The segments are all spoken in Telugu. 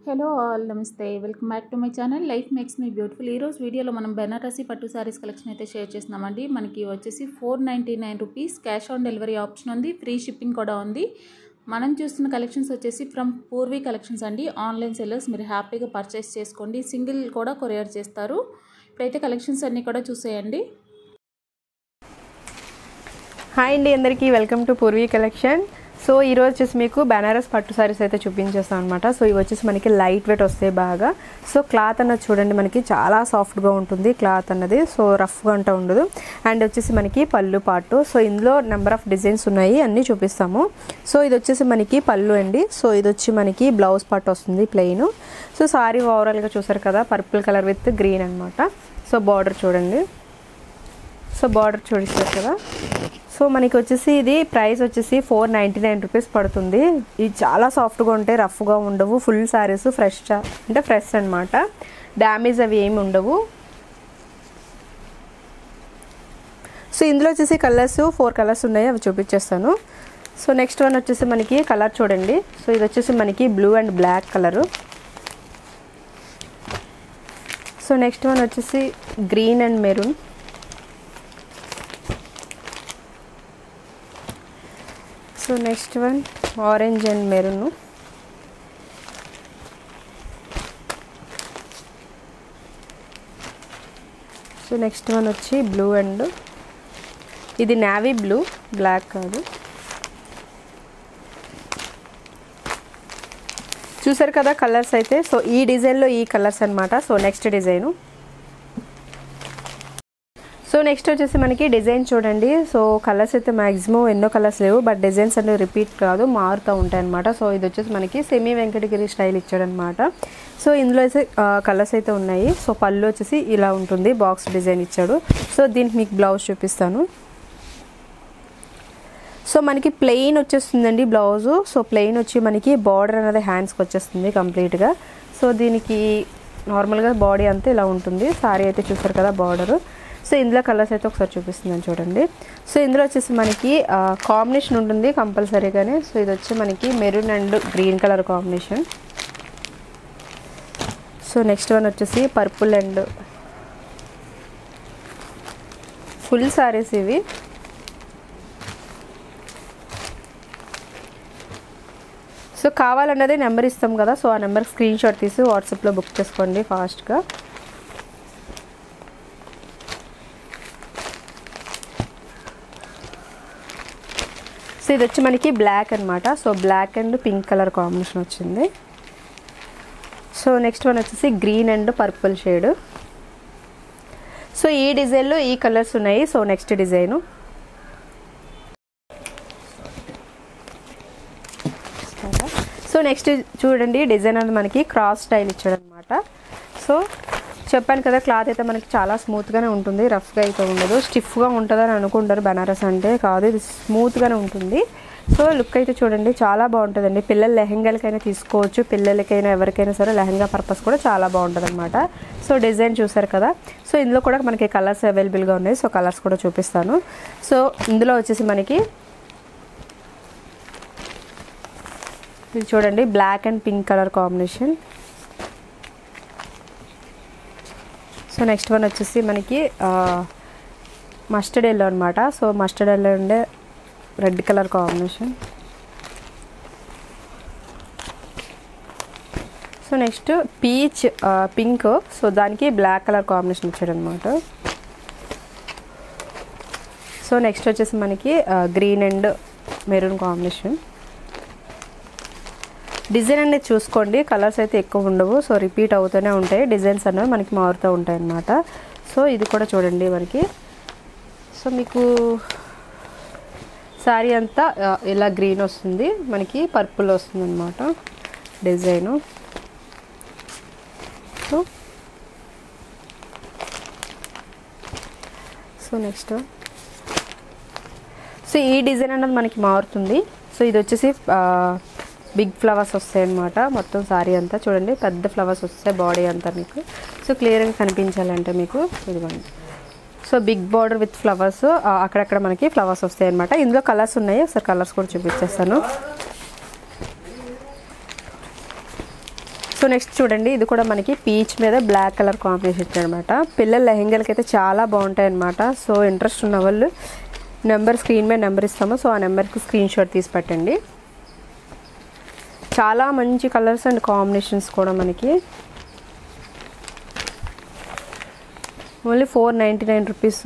హలో ఆల్ నమస్తే welcome back to my channel life makes me beautiful ఈరోజు వీడియోలో మనం బెనారసి పట్టు శారీస్ కలెక్షన్ అయితే షేర్ చేస్తున్నామండి మనకి వచ్చేసి four ninety nine rupees cash on delivery option ఉంది ఫ్రీ షిప్పింగ్ కూడా ఉంది మనం చూస్తున్న కలెక్షన్స్ వచ్చేసి ఫ్రమ్ పూర్వీ కలెక్షన్స్ అండి ఆన్లైన్ సెల్లర్స్ మీరు హ్యాపీగా పర్చేస్ చేసుకోండి సింగిల్ కూడా కొరియర్ చేస్తారు ఇప్పుడైతే కలెక్షన్స్ అన్నీ కూడా చూసేయండి హాయ్ అండి అందరికీ welcome to Purvi collection so ఈరోజు వచ్చేసి మీకు బనారస్ పట్టు సారీస్ అయితే చూపించేస్తాం అనమాట సో ఇవి వచ్చేసి మనకి లైట్ వెయిట్ వస్తాయి బాగా సో క్లాత్ అన్నది చూడండి మనకి చాలా సాఫ్ట్గా ఉంటుంది క్లాత్ అన్నది సో రఫ్గా అంటూ ఉండదు అండ్ వచ్చేసి మనకి పళ్ళు పాటు సో ఇందులో నెంబర్ ఆఫ్ డిజైన్స్ ఉన్నాయి అన్నీ చూపిస్తాము సో ఇది వచ్చేసి మనకి పళ్ళు అండి సో ఇది వచ్చి మనకి బ్లౌజ్ పార్ట్ వస్తుంది ప్లెయిన్ సో సారీ ఓవరాల్గా చూసారు కదా పర్పుల్ కలర్ విత్ గ్రీన్ అనమాట సో బార్డర్ చూడండి సో బార్డర్ చూడిస్తారు కదా సో మనకి వచ్చేసి ఇది ప్రైస్ వచ్చేసి ఫోర్ నైంటీ నైన్ రూపీస్ పడుతుంది ఇది చాలా సాఫ్ట్గా ఉంటాయి రఫ్గా ఉండవు ఫుల్ శారీస్ ఫ్రెష్ అంటే ఫ్రెష్ అనమాట డ్యామేజ్ అవి ఏమి ఉండవు సో ఇందులో వచ్చేసి కలర్స్ ఫోర్ కలర్స్ ఉన్నాయి అవి చూపించేస్తాను సో నెక్స్ట్ వన్ వచ్చేసి మనకి కలర్ చూడండి సో ఇది వచ్చేసి మనకి blue and black colour so next one వచ్చేసి green and maroon so next one orange and maroon so next one వచ్చి బ్లూ అండ్ ఇది నావీ బ్లూ బ్లాక్ కాదు చూసారు కదా కలర్స్ అయితే సో ఈ డిజైన్లో ఈ కలర్స్ అనమాట so next design so next వచ్చేసి మనకి డిజైన్ చూడండి సో కలర్స్ అయితే మ్యాక్సిమం ఎన్నో కలర్స్ లేవు బట్ డిజైన్స్ అనేవి రిపీట్ కాదు మారుతూ ఉంటాయి అనమాట సో ఇది వచ్చేసి మనకి సెమీ వెంకటగిరి స్టైల్ ఇచ్చాడనమాట సో ఇందులో అయితే కలర్స్ అయితే ఉన్నాయి సో పళ్ళు వచ్చేసి ఇలా ఉంటుంది బాక్స్ డిజైన్ ఇచ్చాడు సో దీనికి మీకు బ్లౌజ్ చూపిస్తాను సో మనకి ప్లెయిన్ వచ్చేస్తుందండి బ్లౌజు సో ప్లెయిన్ వచ్చి మనకి బార్డర్ అనేది హ్యాండ్స్కి వచ్చేస్తుంది కంప్లీట్గా సో దీనికి నార్మల్గా బాడీ అంతా ఇలా ఉంటుంది సారీ అయితే చూసారు కదా బార్డరు సో ఇందులో కలర్స్ అయితే ఒకసారి చూపిస్తున్నాను చూడండి సో ఇందులో వచ్చేసి మనకి కాంబినేషన్ ఉంటుంది కంపల్సరీగానే సో ఇది వచ్చి మనకి maroon and green colour combination so next one వచ్చేసి పర్పుల్ అండ్ ఫుల్ సారీస్ ఇవి సో కావాలన్నది నెంబర్ ఇస్తాం కదా సో ఆ నెంబర్ స్క్రీన్ షాట్ తీసి వాట్సాప్లో బుక్ చేసుకోండి ఫాస్ట్గా సో ఇది వచ్చి మనకి బ్లాక్ అనమాట so black and pink colour combination వచ్చింది సో నెక్స్ట్ వన్ వచ్చేసి green and purple shade so ఈ డిజైన్లో ఈ కలర్స్ ఉన్నాయి so next design so next చూడండి డిజైన్ అనేది మనకి క్రాస్ స్టైల్ ఇచ్చాడు అనమాట సో చెప్పాను కదా క్లాత్ అయితే మనకి చాలా స్మూత్గానే ఉంటుంది రఫ్గా అయితే ఉండదు స్టిఫ్గా ఉంటుందని అనుకుంటారు బనారస్ అంటే కాదు ఇది స్మూత్గానే ఉంటుంది సో లుక్ అయితే చూడండి చాలా బాగుంటుందండి పిల్లల లెహంగాలకైనా తీసుకోవచ్చు పిల్లలకైనా ఎవరికైనా సరే లెహంగా పర్పస్ కూడా చాలా బాగుంటుంది అనమాట సో డిజైన్ చూసారు కదా సో ఇందులో కూడా మనకి కలర్స్ అవైలబుల్గా ఉన్నాయి సో కలర్స్ కూడా చూపిస్తాను సో ఇందులో వచ్చేసి మనకి ఇది చూడండి black and pink colour combination so next one వచ్చేసి మనకి మస్టర్డ్ ఎల్లో అనమాట సో మస్టర్డ్ ఎల్లో ఉండే red colour combination so next peach pink so దానికి బ్లాక్ కలర్ కాంబినేషన్ ఇచ్చాడు అనమాట సో నెక్స్ట్ వచ్చేసి మనకి green and maroon combination design అనేది చూసుకోండి కలర్స్ అయితే ఎక్కువ ఉండవు సో రిపీట్ అవుతూనే ఉంటాయి డిజైన్స్ అనేవి మనకి మారుతూ ఉంటాయి అన్నమాట సో ఇది కూడా చూడండి మనకి సో మీకు శారీ అంతా ఇలా గ్రీన్ వస్తుంది మనకి పర్పుల్ వస్తుంది అనమాట design so so next so ఈ డిజైన్ అనేది మనకి మారుతుంది సో ఇది వచ్చేసి బిగ్ ఫ్లవర్స్ వస్తాయి అనమాట మొత్తం సారీ అంతా చూడండి పెద్ద ఫ్లవర్స్ వస్తాయి బాడీ అంతా మీకు సో క్లియర్గా కనిపించాలంటే మీకు ఇదిగోండి so big border with flowers అక్కడక్కడ మనకి ఫ్లవర్స్ వస్తాయి అనమాట ఇందులో కలర్స్ ఉన్నాయి ఒకసారి కలర్స్ కూడా చూపించేస్తాను సో సో నెక్స్ట్ చూడండి ఇది కూడా మనకి పీచ్ మీద బ్లాక్ కలర్ కాంబినేషన్ ఇచ్చాడనమాట పిల్లల లెహెంగాలకి అయితే చాలా బాగుంటాయి అనమాట సో ఇంట్రెస్ట్ ఉన్న వాళ్ళు నెంబర్ స్క్రీన్ మీద నెంబర్ ఇస్తాము సో ఆ నెంబర్కి స్క్రీన్ షాట్ తీసి పెట్టండి చాలా మంచి కలర్స్ అండ్ కాంబినేషన్స్ కూడా మనకి only four ninety nine rupees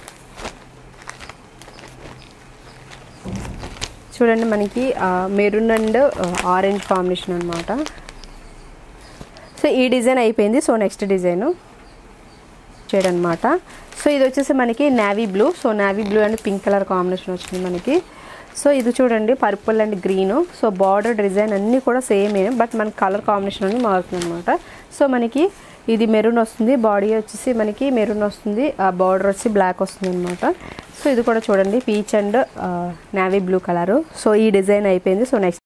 చూడండి మనకి మెరూన్ అండ్ ఆరెంజ్ కాంబినేషన్ అనమాట సో ఈ డిజైన్ అయిపోయింది సో నెక్స్ట్ డిజైన్ చేయడనమాట సో ఇది వచ్చేసి మనకి navy blue so navy blue and pink colour combination వచ్చింది మనకి సో ఇది చూడండి purple and green so border design అన్నీ కూడా సేమ్ బట్ మనకి కలర్ కాంబినేషన్ అనేది మారుతుంది అనమాట సో మనకి ఇది మెరూన్ వస్తుంది బాడీ వచ్చేసి మనకి మెరూన్ వస్తుంది ఆ బార్డర్ వచ్చి బ్లాక్ వస్తుంది అనమాట సో ఇది కూడా చూడండి peach and navy blue colour so ఈ డిజైన్ అయిపోయింది సో నెక్స్ట్